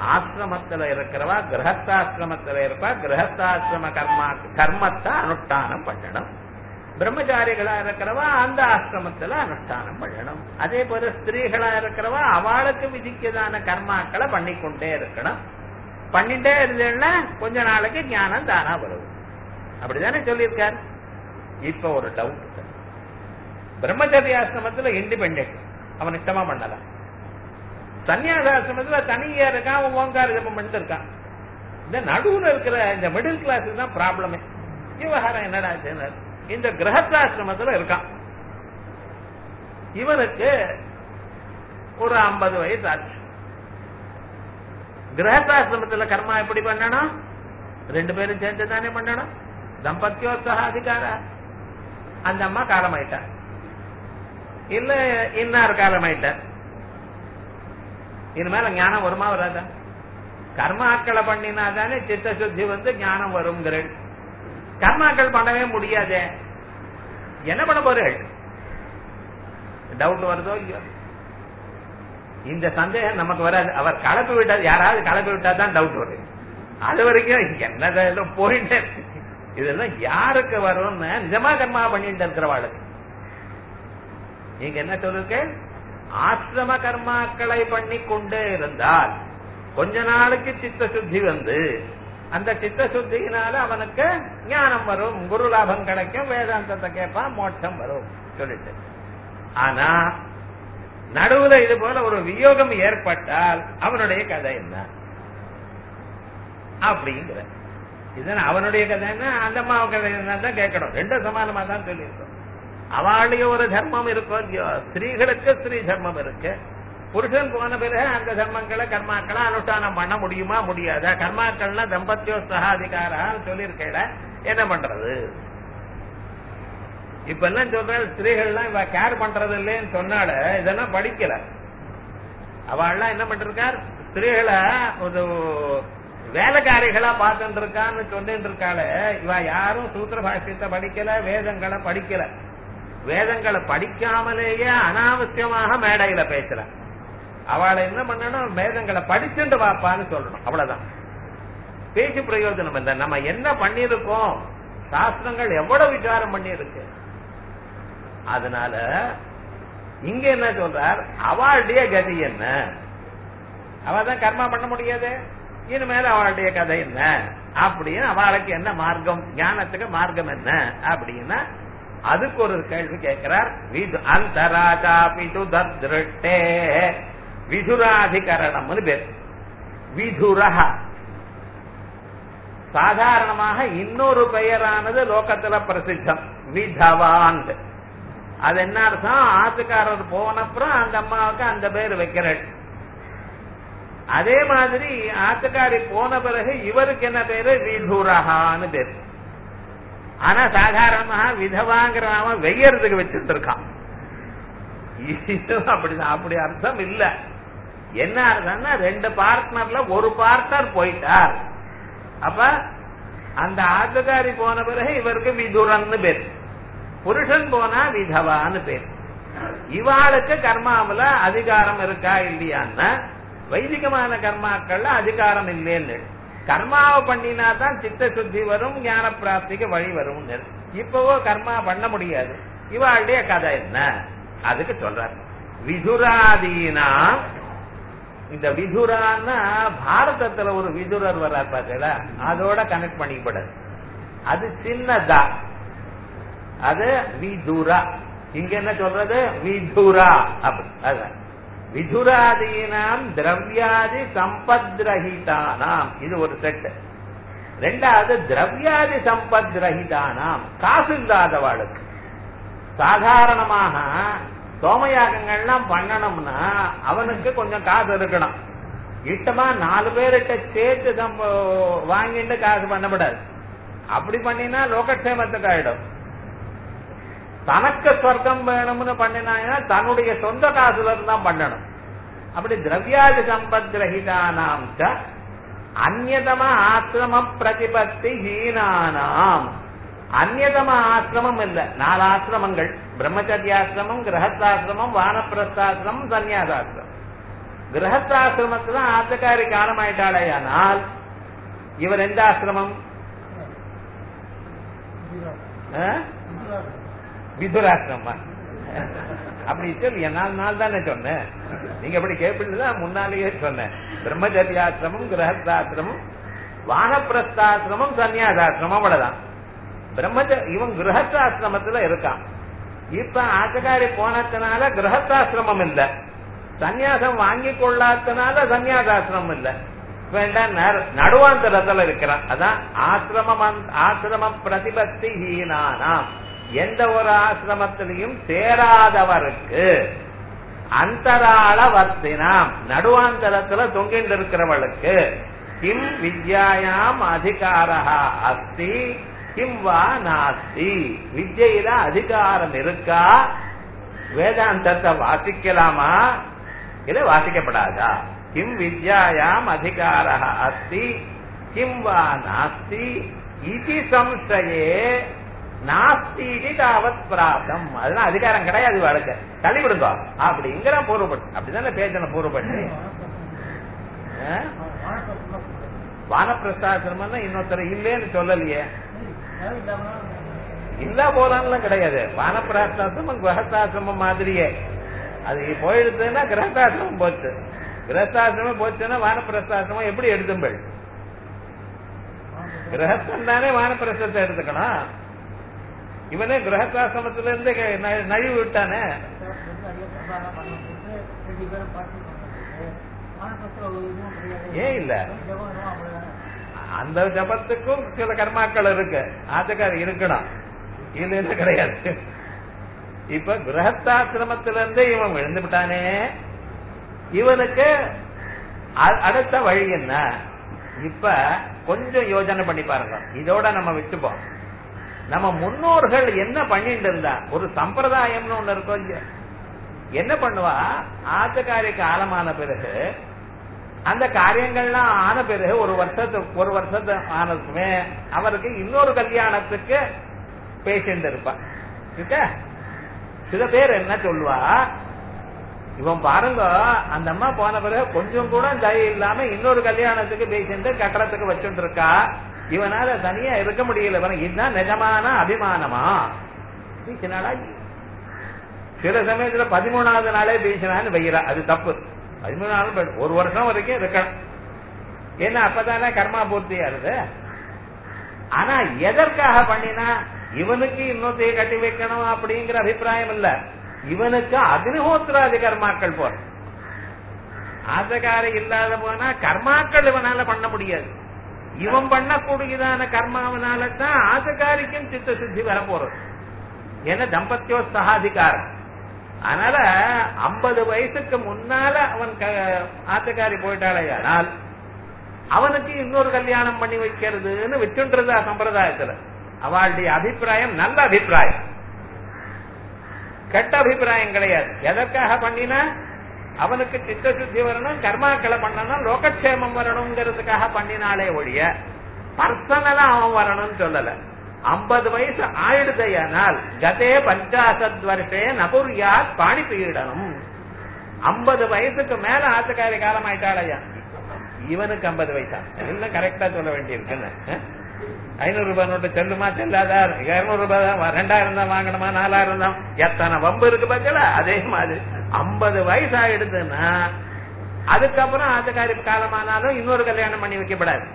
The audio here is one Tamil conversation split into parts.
ஆசிரமத்துல இருக்கிறவா கிரகஸ்தாசிரமத்துல இருப்பா கிரகஸ்தாசிரம கர்மா கர்மத்தை அனுஷ்டானம் பண்ணணும் பிரம்மச்சாரிகளா இருக்கிறவா அந்த ஆசிரமத்துல அனுஷ்டானம் பண்ணணும் அதே போல ஸ்திரீகளா இருக்கிறவா அவளுக்கு விதிக்கதான கர்மாக்களை பண்ணிக்கொண்டே இருக்கணும் பண்ணிட்டே இருந்தேன்னா கொஞ்ச நாளைக்கு ஞானம் தானா வரும் அப்படிதானே சொல்லியிருக்காரு இப்ப ஒரு டவுட் பிரம்மச்சரிய ஆசிரமத்துல இண்டிபெண்ட் அவன் இஷ்டமா பண்ணலாம் சன்னியாசாசிரமத்துல தனியா இருக்கான் அவன் ஓங்கார ஜபம் பண்ணிட்டு இருக்கான் இந்த நடுவுல இருக்கிற இந்த மிடில் கிளாஸ் தான் ப்ராப்ளமே விவகாரம் என்னடா ஆச்சுன்னு. இந்த கிரகத்தாசிரமத்துல இருக்கான் இவனுக்கு ஒரு ஐம்பது வயசு ஆச்சு கிரகத்தாசிரமத்துல கர்மா எப்படி பண்ணணும் ரெண்டு பேரும் சேர்ந்து தானே பண்ணணும் தம்பத்தியோத்சக அதிகார அந்த அம்மா காலமாயிட்டார் இல்ல இன்னார் காலமாயிட்டார் இனிமேல ஞானம் வருமா வராதா கர்மாக்களை பண்ணினா தானே சித்த சுத்தி வந்து ஞானம் வருங்கிறேன் கர்மாக்கள் பண்ணவே முடியாதே என்ன பண்ண போறீர்கள் டவுட் வருதோ இல்லையோ இந்த சந்தேகம் நமக்கு வராது அவர் கலப்பி விட்டார் யாராவது கலப்பி விட்டா தான் டவுட் வரும் அது வரைக்கும் என்னதான் போயிட்டே இருக்கு. இதெல்லாம் யாருக்கு வரும்னு நிஜமா கர்மா பண்ணிட்டு இருக்கிறவாளுக்கு நீங்க என்ன சொல்லுங்க ஆசிரம கர்மாக்களை பண்ணி கொண்டே இருந்தால் கொஞ்ச நாளைக்கு சித்த சுத்தி வந்து அந்த சித்த சுத்தியினால அவனுக்கு ஞானம் வரும் குரு லாபம் கிடைக்கும் வேதாந்தத்தை கேட்பான் மோட்சம் வரும் சொல்லிட்டு ஆனா நடுவுல இது போல ஒரு வியோகம் ஏற்பட்டால் அவனுடைய கதை என்ன அப்படிங்கிற இதுதான் அவனுடைய கதை என்ன அந்த அம்மாவு கதை என்ன தான் கேட்கணும் ரெண்டும் சமானமா தான் சொல்லியிருக்கோம் அவளுடைய ஒரு தர்மம் இருக்கோ இல்லையோ ஸ்திரீகளுக்கு ஸ்திரீ தர்மம் இருக்கு புருஷன் போன பிறகு அந்த தர்மங்களை கர்மாக்களை அனுஷ்டானம் பண்ண முடியுமா முடியாதா கர்மாக்கள்னா தம்பத்தியோ சகாதிகாரான்னு சொல்லியிருக்கேல என்ன பண்றது இப்ப என்ன சொல்ற ஸ்திரீகள்லாம் இவ கேர் பண்றது இல்லைன்னு சொன்னால இதெல்லாம் படிக்கல அவள்லாம் என்ன பண்ணிருக்கார் ஸ்திரீகளை ஒரு வேலைக்காரிகளா பார்த்துட்டு இருக்கான்னு சொல்லிட்டு இருக்காளே இவ யாரும் சூத்திர பாஷ்யத்தை படிக்கல வேதங்களை படிக்கல வேதங்களை படிக்காமலேயே அனாவசியமாக மேடையில பேசல அவளை என்ன பண்ணணும் வேதங்களை படிச்சுட்டு வாப்பான்னு சொல்லணும் அவ்வளவுதான் பேச்சு பிரயோஜனம் இல்லை நம்ம என்ன பண்ணிருக்கோம் சாஸ்திரங்கள் எவ்வளவு விசாரம் பண்ணியிருக்கு அதனால இங்க என்ன சொல்றார் அவளுடைய கதி என்ன அவ தான் கர்மா பண்ண முடியாது இனிமேல் அவளுடைய கதை என்ன அப்படின்னு அவளுக்கு என்ன மார்க்கம் ஞானத்துக்கு மார்க்கம் என்ன அப்படின்னா அதுக்கு ஒரு கேள்வி கேட்கிறார் விது அந்தராஜா பிது திருட்டே விதுராதிகரணம்னு பேர் விதுரஹ சாதாரணமாக இன்னொரு பெயரானது லோகத்துல பிரசித்தம் விதவான் அது என்ன அர்த்தம் ஆத்துக்காரர் போனப்புறம் அந்த அம்மாவுக்கு அந்த பேர் வைக்கிறாள் அதே மாதிரி ஆத்துக்காரி போன பிறகு இவருக்கு என்ன பேரு விதுரஹான்னு பேரு ஆனா சாதாரணமாக விதவாங்கிறவன் வெய்யறதுக்கு வச்சுட்டு இருக்கான் இது அப்படிதான் அப்படி அர்த்தம் இல்ல என்ன அர்த்தம்னா ரெண்டு பார்ட்னர்ல ஒரு பார்ட்னர் போயிட்டார் அப்ப அந்த ஆத்துக்காரி போன பிறகு இவருக்கு விதுரன்னு பேர் புருஷன் போனா விதவான்னு பேர் இவாளுக்கு கர்மாவுல அதிகாரம் இருக்கா இல்லையான்னா வைதிகமான கர்மாக்கள்ல அதிகாரம் இல்லைன்னு கர்மாவை பண்ணினா தான் சித்த சுத்தி வரும் ஞான பிராப்திக்கு வழி வரும் இப்பவோ கர்மா பண்ண முடியாது இவாளுடைய கதை என்ன அதுக்கு சொல்றாரு விதுராதீனா இந்த விதுரான்னா பாரதத்துல ஒரு விதுரர் வர்றார் பார்த்தீங்களா அதோட கனெக்ட் பண்ணிக்கப்படாது அது சின்னதா அது விதுரா இங்க என்ன சொல்றது விதுரா அப்படி அதுதான் விதுராதீனாம் திரவியாதி சம்பத்ரஹிதானாம் இது ஒரு செட் ரெண்டாவது திரவியாதி சம்பத்ரஹிதானாம் காசு இல்லாதவாளுக்கு சாதாரணமாக சோமயாகங்கள்லாம் பண்ணணும்னா அவனுக்கு கொஞ்சம் காசு இருக்கணும் இட்டமா நாலு பேர்கிட்ட சேர்த்து சம்ப வாங்கிட்டு காசு பண்ணக்கூடாது அப்படி பண்ணினா லோகக்ஷேமத்துக்கு ஆயிடும் தனக்கு சொர்க்கம் வேணும்னு பண்ணினாங்கன்னா தன்னுடைய சொந்த காசுல இருந்து தான் பண்ணணும் அப்படி திரவியாதி சம்பத் ரஹிதானாம் அந்நதம ஆசிரம பிரதிபத்தி ஹீனானாம் அந்நதம ஆசிரமம் இல்ல நாலு ஆசிரமங்கள் பிரம்மச்சரியாசிரமம் கிரகஸ்தாசிரமம் வானப்பிரஸ்தாசிரமம் சன்னியாசாசிரமம் கிரகஸ்தாசிரமத்துல ஆத்தக்காரி காலமாயிட்டாளேயானால் இவர் எந்த ஆசிரமம் ஆ? விதுராசிரமா அப்படி சொல்லி நாலு நாள் தானே சொன்னேன் நீங்க அப்படி கேட்பீங்கதான் முன்னாலேயே சொன்னேன் பிரம்மச்சரியாசிரமம் கிரகஸ்தாசிரமம் வானப்பிரஸ்தாசிரமம் சன்னியாசாசிரமம் அவ்வளவுதான் பிரம்மச்ச இவன் கிரகஸ்தாசிரமத்துல இருக்கான் இப்ப ஆச்சகாரி போனதுனால கிரகஸ்தாசிரமம் இல்ல சந்நியாசம் வாங்கி கொள்ளாதனால சந்நியாசாசிரமம் இல்ல வேண்டாம் நடு- நடுவாந்தரத்துல இருக்கிறான் அதான் ஆசிரமம் ஆசிரம பிரதிபத்தி ஹீனானாம் எந்த ஒரு ஆசிரமத்திலையும் சேராதவருக்கு அந்தராள வர்த்தினாம் நடுவாந்தரத்துல தொங்கிட்டு இருக்கிறவளுக்கு கிம் வித்யாயாம் அதிகாரா அஸ்தி கிம் வா நாஸ்தி வித்யில அதிகாரம் இருக்கா வேதாந்தத்தை வாசிக்கலாமா இல்ல வாசிக்கப்படாதா கிம் வித்யாயாம் அதிகாரா அஸ்தி கிம் வா நாஸ்தி இது சம்சயே நாஸ்தி தாவத் பிராப்தம் அதெல்லாம் அதிகாரம் கிடையாது வாழ்க்கை தள்ளிவிடுங்க அப்படிங்கிற பூர்வப்பட்டு அப்படிதானே பேசணும் பூர்வப்பட்டு ஆ? வானப்பிரஸ்தாசிரமம் இன்னொருத்தர் இல்லேன்னு சொல்லலையே இல்ல போலான்லாம் கிடையாது வானப்பிரஸ்தாசிரமம் கிரகஸ்தாசிரமம் மாதிரியே அது போயிடுதுன்னா கிரகஸ்தாசிரமம் போச்சு கிரகஸ்தாசிரமம் போச்சுன்னா வானப்பிரஸ்தாசிரமம் எப்படி எடுத்தும்பள் கிரகஸ்தன் தானே வானப்பிரஸ்தத்தை எடுத்துக்கணும் இவனே கிரகஸ்தாசிரமத்துல இருந்து ந- நழுவி விட்டானே ஏன் இல்ல அந்த ஜபத்துக்கும் சில கர்மாக்கள் இருக்கு ஆத்தக்காரி இருக்கணும் இல்லைன்னு கிடையாது இப்ப கிரகஸ்தாசிரமத்தில இருந்து இவன் விழுந்து விட்டானே இவனுக்கு அ- அடுத்த வழி என்ன இப்ப கொஞ்சம் யோசனை பண்ணி பாருங்க இதோட நம்ம விட்டுப்போம் நம்ம முன்னோர்கள் என்ன பண்ணிட்டு இருந்தா ஒரு சம்பிரதாயம்னு ஒண்ணு இருக்கும் இல்லையா? என்ன பண்ணுவா ஆத்துக்காரி காலமான பிறகு அந்த காரியங்கள்லாம் ஆன பிறகு ஒரு வருஷத்து ஒரு வருஷத்து ஆனதுமே அவருக்கு இன்னொரு கல்யாணத்துக்கு பேஷண்ட் இருப்பா இருக்க சில பேர் என்ன சொல்லுவா இவன் பாருங்க அந்த அம்மா போன பிறகு கொஞ்சம் கூட தய இல்லாம இன்னொரு கல்யாணத்துக்கு பேசிட்டு கட்டடத்துக்கு வச்சுட்டு இருக்கா இவனால தனியா இருக்க முடியல இவனுக்கு இதுதான் நிஜமான அபிமானமா பேசினாளா சில சமயத்துல பதிமூணாவது நாளே பேசினான்னு வைக்கிறா அது தப்பு பதிமூணாவது பே- ஒரு வருஷம் வரைக்கும் இருக்கணும் ஏன்னா அப்பதானே கர்மா பூர்த்தியா இருக்கு ஆனா எதற்காக பண்ணினா இவனுக்கு இன்னொருத்தைய கட்டி வைக்கணும் அப்படிங்கிற அபிப்பிராயம் இல்ல இவனுக்கு அக்னிஹோத்திராதி கர்மாக்கள் போற ஆசகாரி இல்லாத போனா கர்மாக்கள் இவனால பண்ண முடியாது இவன் பண்ணக்கூடியதான கர்மாவனால தான் ஆசகாரிக்கும் சித்த சுத்தி வர போறது ஏன்னா தம்பத்தியோ சகாதிகாரம் அதனால ஐம்பது வயசுக்கு முன்னால அவன் க- ஆத்துக்காரி போயிட்டாலேயானால் அவனுக்கு இன்னொரு கல்யாணம் பண்ணி வைக்கிறதுன்னு வச்சுன்றதா சம்பிரதாயத்துல அவளுடைய அபிப்பிராயம் நல்ல அபிப்பிராயம் கெட்ட அபிப்பிராயம் கிடையாது எதற்காக பண்ணினா அவனுக்கு சித்த சுத்தி வரணும் கர்மாக்களை பண்ணணும் லோகக்ஷேமம் வரணுங்கிறதுக்காக பண்ணினாலே ஒழிய பர்சனலா அவன் வரணும்னு சொல்லல ஐம்பது வயசு ஆயிடுதையானால் கதே பஞ்சாசத் வருஷே நபுரியாத் பாணி பீடனம் ஐம்பது வயசுக்கு மேல ஆத்துக்காரி காலம் ஆயிட்டாளையா இவனுக்கு ஐம்பது வயசா எல்லாம் கரெக்டா சொல்ல வேண்டியிருக்குன்னு ஐநூறு ரூபாய் நோட்டு செல்லுமா செல்லாதா இருநூறு ரூபாய் தான் வா- ரெண்டாயிரம் தான் வாங்கணுமா நாலாயிரம் தான் எத்தனை வம்பு இருக்கு பார்த்தல அதே மாதிரி ஐம்பது வயசு ஆயிடுதுன்னா அதுக்கப்புறம் ஆத்துக்காரி காலமானாலும் இன்னொரு கல்யாணம் பண்ணி வைக்கப்படாது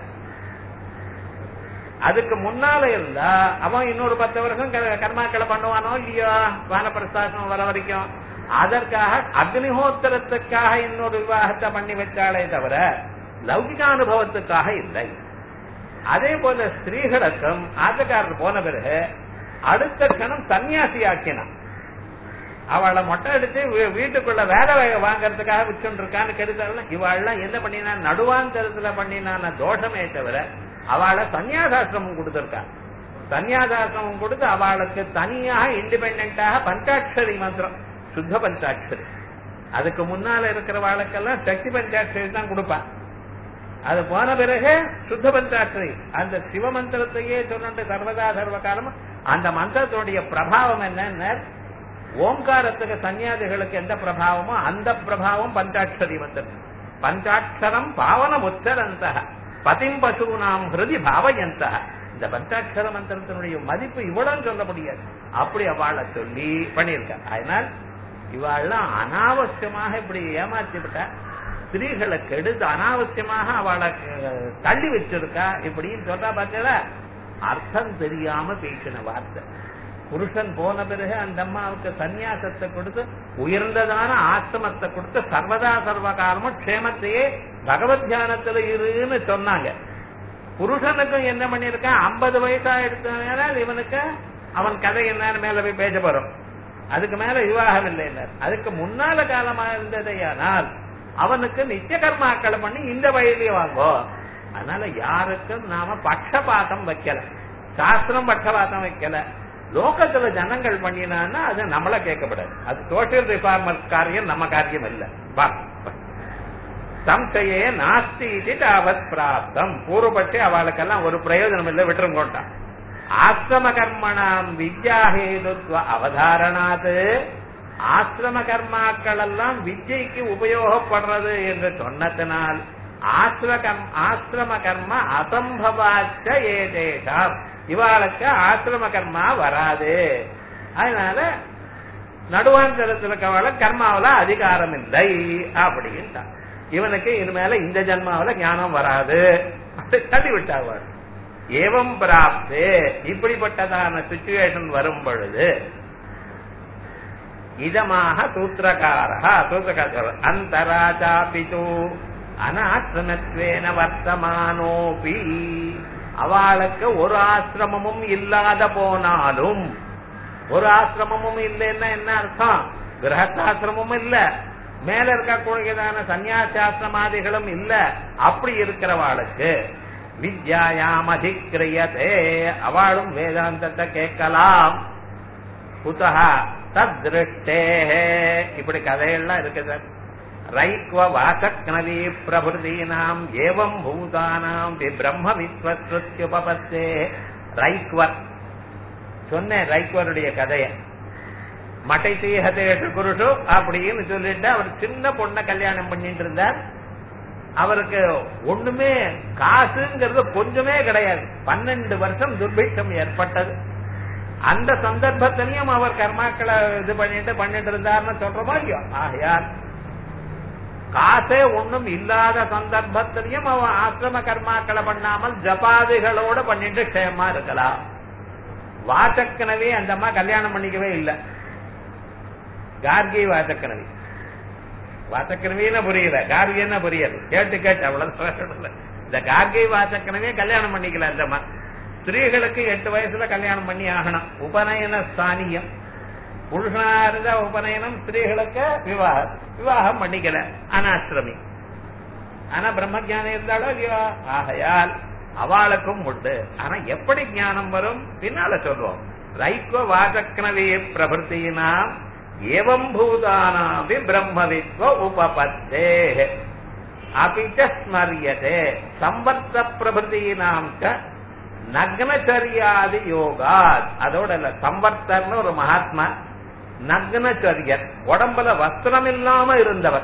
அதுக்கு முன்னால இருந்தா அவன் இன்னொரு பத்து வருஷம் க- கர்மாக்களை பண்ணுவானோ இல்லையோ வானப்பிரஸ்தாசனம் வர வரைக்கும் அதற்காக அக்னிஹோத்திரத்துக்காக இன்னொரு விவாகத்தை பண்ணி வச்சாலே தவிர லௌகிக அனுபவத்துக்காக இல்லை அதே போல ஸ்திரீகளுக்கும் ஆட்டக்காரர் போன பிறகு அடுத்த கணம் சன்னியாசி ஆக்கினான் அவளை மொட்டை அடிச்சு வீ- வீட்டுக்குள்ள வேலை வா- வாங்கறதுக்காக வச்சுட்டு இருக்கான்னு கெடுத்தாள் இவாள்லாம் என்ன பண்ணினா நடுவாந்தரத்துல பண்ணினான தோஷமே தவிர அவளை சன்னியாசாசிரமம் கொடுத்திருக்கா சன்னியாசாசிரமம் கொடுத்து அவளுக்கு தனியாக இண்டிபெண்டாக பஞ்சாட்சரி மந்திரம் சுத்த பஞ்சாட்சரி அதுக்கு முன்னால இருக்கிறவாளுக்கெல்லாம் சக்தி பஞ்சாட்சரி தான் கொடுப்பான் அது போன பிறகு சுத்த பஞ்சாட்சரி அந்த சிவ மந்திரத்தையே சொன்ன சர்வதா சர்வ காலமும் அந்த மந்திரத்துடைய பிரபாவம் என்னன்னு ஓங்காரத்துக்கு சன்னியாசிகளுக்கு எந்த பிரபாவமோ அந்த பிரபாவம் பஞ்சாட்சரி மந்திரம் பஞ்சாட்சரம் பாவனம் உச்சரந்த பதிம் பசூனாம் ஹிருதி பாவயந்த இந்த பஞ்சாட்சர மந்திரத்தினுடைய மதிப்பு இவ்வளவு சொல்ல முடியாது அப்படி அவளை சொல்லி பண்ணியிருக்க அதனால் இவாள்லாம் அனாவசியமாக இப்படி ஏமாத்தி விட்டா ஸ்திரீகளை கெடுத்து அனாவசியமாக அவளை அஹ், தள்ளி வச்சிருக்கா இப்படின்னு சொல்றா பார்த்தா அர்த்தம் தெரியாம பேசின வார்த்தை புருஷன் போன பிறகு அந்த அம்மாவுக்கு சந்நியாசத்தை கொடுத்து உயர்ந்ததான ஆசிரமத்தை கொடுத்து சர்வதா சர்வகாலமும் க்ஷேமத்தையே பகவத் தியானத்துல இருன்னு சொன்னாங்க புருஷனுக்கும் என்ன பண்ணிருக்கான் ஐம்பது வயசா எடுத்தனால இவனுக்கு அவன் கதை என்னன்னு மேல போய் பேச போறோம் அதுக்கு மேல விவாகம் இல்லை அதுக்கு முன்னால காலமா இருந்ததையானால் அவனுக்கு நித்திய கர்மாக்களை பண்ணி இந்த வயதிலே வாங்கோ அதனால யாருக்கும் நாம பட்சபாதம் வைக்கல சாஸ்திரம் பட்சபாதம் வைக்கல லோகத்துல ஜனங்கள் பண்ணினான்னா அது நம்மள கேட்கப்படாது அது சோசியல் ரிஃபார்மர் காரியம் நம்ம காரியம் இல்ல வா வா. சம்சயே நாஸ்தி இது தாவத் பிராப்தம் பூர்வபட்சி அவளுக்கெல்லாம் ஒரு பிரயோஜனம் இல்லை விட்டுருங்கோட்டான் ஆசிரம கர்மணாம் வித்யாஹேதுத்வ அவதாரணாது ஆசிரம கர்மாக்கள் எல்லாம் வித்யைக்கு உபயோகப்படுறது என்று சொன்னதனால் ஆசிர கர்ம ஆசிரம கர்ம அசம்பவாச்ச ஏதேஷாம் இவாளுக்கு ஆசிரம கர்மா வராது அதனால நடுவாந்தரத்தில் இருக்கவள கர்மாவில அதிகாரம் இல்லை அப்படின்ட்டான் இவனுக்கு இனிமேல இந்த ஜென்மாவில ஞானம் வராது அப்படி தள்ளி விட்டாள் ஏவம் பிராப்தே இப்படிப்பட்டதான சுச்சுவேஷன் வரும் பொழுது இதமாக சூத்திரகாரா சூத்திரகார அந்தராஜாபி தூ அனாசிரமத்வேன வர்த்தமானோபி அவளுக்கு ஒரு ஆசிரமமும் இல்லாத போனாலும் ஒரு ஆசிரமமும் இல்லைன்னா என்ன அர்த்தம் கிரகஸ்தாசிரமும் இல்ல மேல இருக்கக்கூடியதான சன்னியாசாசிரமாதிகளும் இல்ல அப்படி இருக்கிறவாளுக்கு வித்யாயாம் அதிக்கிரியதே அவளும் வேதாந்தத்தை கேட்கலாம் குதா தத்ருஷ்டே இப்படி கதையெல்லாம் இருக்கு சார் ரைக்வ வாசக்னவி பிரபுதீனாம் ஏவம் பூதானாம் பிரம்ம விஸ்வஸ்ருத்யுபபத்தே ரைக்வர் சொன்னேன் ரைக்வருடைய கதைய மட்டை தீஹதேஷு குருஷு அப்படின்னு சொல்லிட்டு அவர் சின்ன பொண்ணை கல்யாணம் பண்ணிட்டு இருந்தார் அவருக்கு ஒண்ணுமே காசுங்கிறது கொஞ்சமே கிடையாது பன்னெண்டு வருஷம் துர்பிட்சம் ஏற்பட்டது அந்த சந்தர்ப்பத்திலையும் அவர் கர்மாக்களை இது பண்ணிட்டு பண்ணிட்டு இருந்தார்னு சொல்றோமோ இல்லையோ ஆகையால் காசே ஒண்ணும் இல்லாத சந்தர்ப்பத்திலையும் அவன் ஆசிரம கர்மாக்களை பண்ணாமல் ஜபாதிகளோட பண்ணிட்டு க்ஷேமா இருக்கலாம் வாசக்கனவே அந்த அம்மா கல்யாணம் பண்ணிக்கவே இல்லை கார்கி வாசக்கனவி வாசக்கனவின்னு புரியல கார்கின்னு புரியாது கேட்டு கேட்டு அவ்வளவு இந்த கார்கை வாசக்கனவே கல்யாணம் பண்ணிக்கல அந்த அம்மா ஸ்திரீகளுக்கு எட்டு வயசுல கல்யாணம் பண்ணி ஆகணும் உபநயன ஸ்தானியம் புருஷனா இருந்தா உபநயனம் ஸ்திரீகளுக்கு விவாகம் விவாகம் பண்ணிக்கல அனாசிரமி ஆனா பிரம்ம ஞானம் இருந்தாலோ இல்லையோ ஆகையால் அவளுக்கும் உண்டு ஆனா எப்படி ஞானம் வரும் பின்னால சொல்லுவோம் ரைக்வ வாசக்னவே பிரபத்தினாம் ஏவம் பூதானாபி பிரம்மவித்வ உபபத்தே அபிச்ச ஸ்மரியதே சம்பர்த்த பிரபுதீனாம் நக்னச்சரியாதி யோகா அதோட இல்ல சம்பர்த்தர்னு ஒரு மகாத்மா நக்னச்சரியர் உடம்புல வஸ்திரம் இல்லாம இருந்தவர்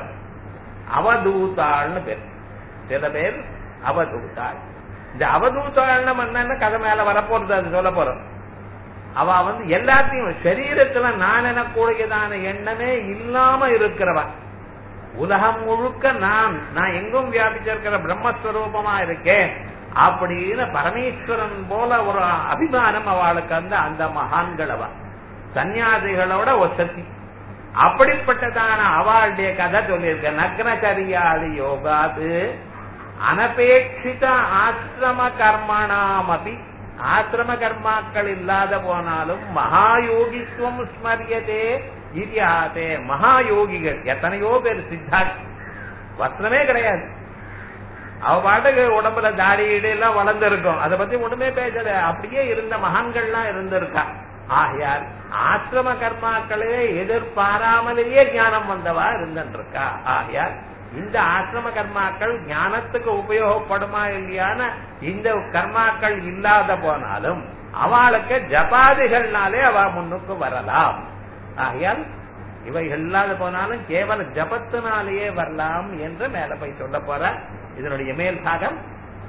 அவதூதாள்னு பேர் சில பேர் அவதூதாள் இந்த அவதூதாள்னு என்னன்னு கதை மேல வரப்போறது அது சொல்ல போறோம் அவ வந்து எல்லாத்தையும் சரீரத்துல நான் எனக்கூடியதான எண்ணமே இல்லாம இருக்கிறவன் உலகம் முழுக்க நான் நான் எங்கும் வியாபிச்சிருக்கிற பிரம்மஸ்வரூபமா இருக்கேன் அப்படின்னு பரமேஸ்வரன் போல ஒரு அபிமானம் அவளுக்கு அந்த அந்த மகான்கள் அவ சன்னியாசிகளோட ஒசத்தி அப்படிப்பட்டதான அவளுடைய கதை சொல்லியிருக்க நக்னச்சரியாதி யோகாது அனபேட்சித ஆசிரம கர்மணாமபி ஆசிரம கர்மாக்கள் இல்லாத போனாலும் மகாயோகித்துவம் ஸ்மரியதே இதிகாசே மகாயோகிகள் எத்தனையோ பேர் சித்தார்த் வஸ்திரமே கிடையாது அவ பாட்டுக்கு உடம்புல தாடி ஈடு எல்லாம் வளர்ந்துருக்கும் அதை பத்தி ஒண்ணுமே பேசல அப்படியே இருந்த மகான்கள்லாம் இருந்திருக்கா ஆகையால் ஆசிரம கர்மாக்களே எதிர்பாராமலேயே ஞானம் வந்தவா இருந்திருக்கா ஆகையால் இந்த ஆசிரம கர்மாக்கள் ஞானத்துக்கு உபயோகப்படுமா இல்லையான இந்த கர்மாக்கள் இல்லாத போனாலும் அவளுக்கு ஜபாதிகள்னாலே அவ முன்னுக்கு வரலாம் ஆகையால் இவைகள் இல்லாத போனாலும் கேவல ஜபத்தினாலேயே வரலாம் என்று மேல போய் சொல்ல போற இதனுடைய மேல் பாகம்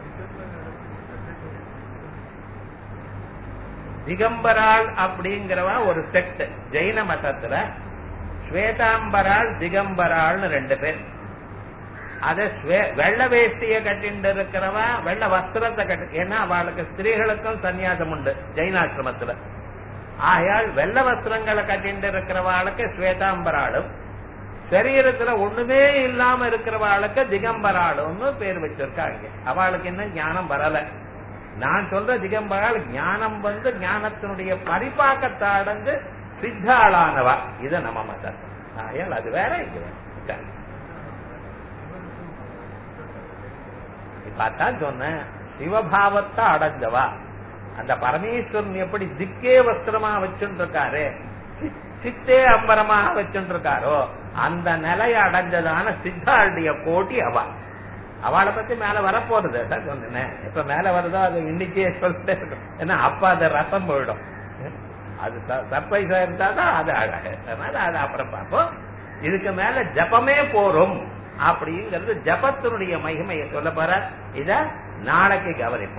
திகம்பராள் அப்படிங்கிறவ ஒரு செக்ட் ஜெயின மதத்துல ஸ்வேதாம்பராள் திகம்பராள்னு ரெண்டு பேர் அத ஸ்வே- வெள்ளை வேஷ்டிய கட்டிண்டு இருக்கிறவ வெள்ளை வஸ்திரத்தை கட்டி ஏன்னா அவளுக்கு ஸ்திரீகளுக்கும் சந்நியாசம் உண்டு ஜெயினாசிரமத்துல ஆகையால் வெள்ளை வஸ்திரங்களை கட்டிண்டு இருக்கிறவாளுக்கு ஸ்வேதாம்பராளும் சரீரத்துல ஒண்ணுமே இல்லாம இருக்கிறவாளுக்கு திகம்பராளும்னு பேர் வச்சிருக்காங்க அவளுக்கு இன்னும் ஞானம் வரல நான் சொல்ற திகம்பராள் ஞானம் வந்து ஞானத்தினுடைய பரிபாக்கத்தை அடைந்து சித்தாளானவா இது நம்ம மதம் ஆகையால் அது வேற இது வேற. சரி. பார்த்தா சொன்னேன் சிவபாவத்தை அடைஞ்சவா அந்த பரமேஸ்வரன் எப்படி திக்கே வஸ்திரமா வச்சுட்டு இருக்காரு சி- சித்தே அம்பரமாக வச்சுட்டு இருக்காரோ அந்த நிலையை அடைஞ்சதான சித்தாளுடைய கோட்டி அவ அவளை பத்தி மேல வரப்போறது அதான் சொன்னேன் இப்ப மேல வருதோ அது இன்னைக்கே சொல்லிட்டே இருக்கும் ஏன்னா அப்ப அது ரசம் போயிடும் அது சர்ப்ரைஸா இருந்தாதான் அது அழகு அதனால அது அப்புறம் பார்ப்போம் இதுக்கு மேல ஜபமே போரும் அப்படிங்கிறது ஜபத்தினுடைய மகிமையை சொல்ல போற இத நாளைக்கு கவனிப்போம்